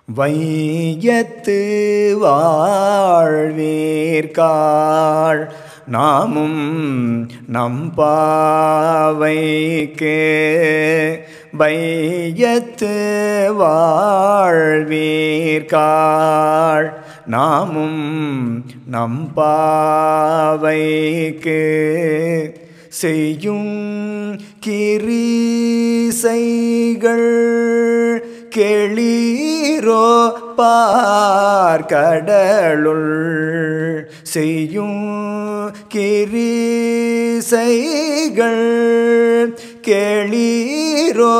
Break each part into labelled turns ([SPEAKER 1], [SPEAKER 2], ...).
[SPEAKER 1] வையத்து வாழ்வீர்காள் நாமும் நம்பாவைக்கு வையத்து வாழ்வீர்காள் நாமும் நம்பாவைக்கு செய்யும் கிரீசைகள் கெளீரோ பார்க்கடலுள் செய்யும் கிரீசைகள் கெளீரோ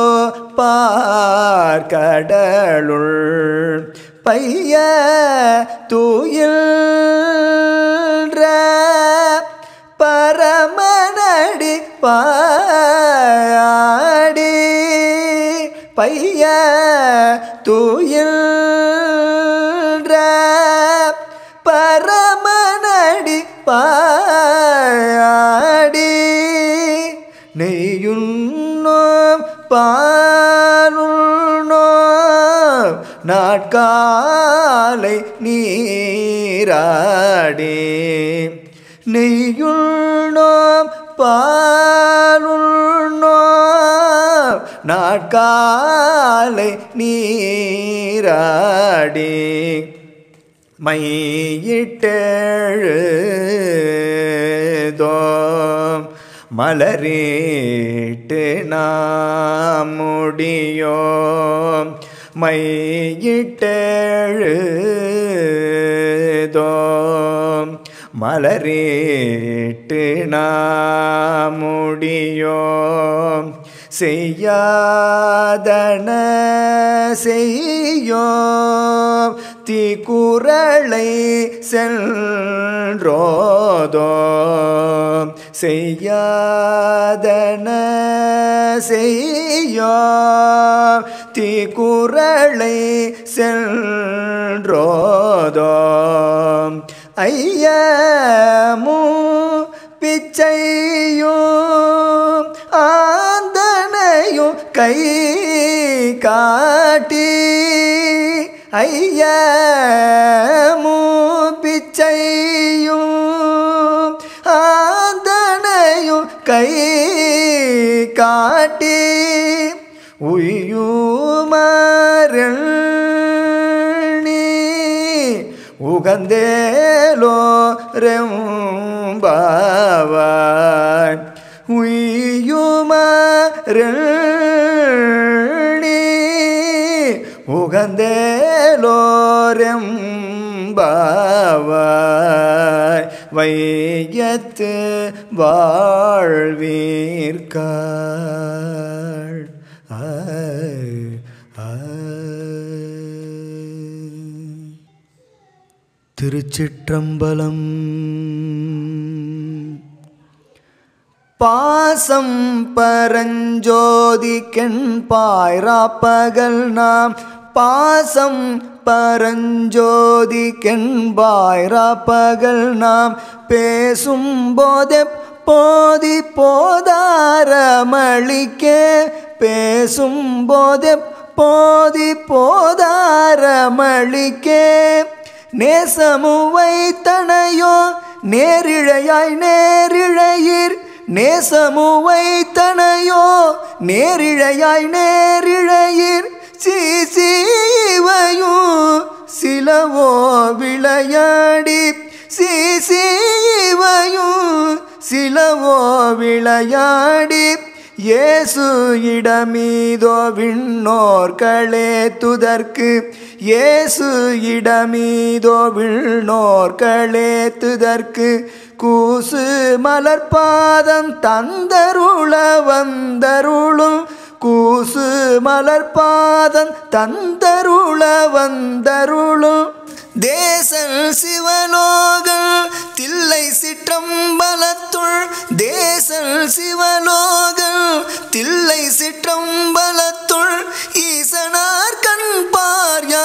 [SPEAKER 1] பார்க்கடலுள் பைய தூயில்ற பரமனடி பாடி பைய தூயில்ற பரமனடி பாடி நெய்யுண்ணோம் பாலுண்ணோம் நாட்காலை நீராடி நெய்யுண்ணோம் பாலுண்ணோம் நாட்காலை நீராடி மையிட்டெழுதோம் மலரீட்டு நாம் முடியோம் மையிட்டெழுதோம் மலரீட்டு நாம் முடியோம் செய்யாதன செய்யோம் தீக்குறளை சென்றோதோம் செய்யாதன செய்யோம் தீக்குறளை சென்றோதோம் ஐயமு பிச்சையும் ஆந்தனையும் கை காட்டி ஐயமு பிச்சையும் ஆந்தனையும் கை காட்டி உயுமரணி உகந்தேலோ ரெம்பாவாய் உயுமரணி உகந்தேலோ ரெம்பாவாய் வையத்து வாழ்வீர்காள் ஆய் ஆய் திருச்சிற்றம்பலம் பாசம் பரஞ்சோதி கெண்பாய்ராப்பகல் நாம் பாசம் பரஞ்சோதி கெண்பாய்ராப்பகல் நாம் பேசும் போதே போதி போதாரமளிக்கே பேசும் போதே போதி போதாரமளிக்கே நேசமு வைத்தனையோ நேரிழையாய் நேரிழையீர் நேசமு வைத்தனையோ நேரிழையாய் நேரிழையீர் சீசீவையும் சிலவோ விளையாடி சீசீவையும் சிலவோ விளையாடி இயேசு இடமீதோ விண்ணோர்களே துதற்கு இயேசு இடமீதோ விண்ணோர்களே துதற்கு கூசு மலர்பாதம் தந்தருள வந்தருளும் கூசு மலர்பாதம் தந்தருள வந்தருளும் தேசல் சிவலோகள் தில்லை சிற்றம்பலத்துள் தேசல் சிவலோகள் தில்லை சிற்றம்பலத்துள் ஈசனார் கண் பார்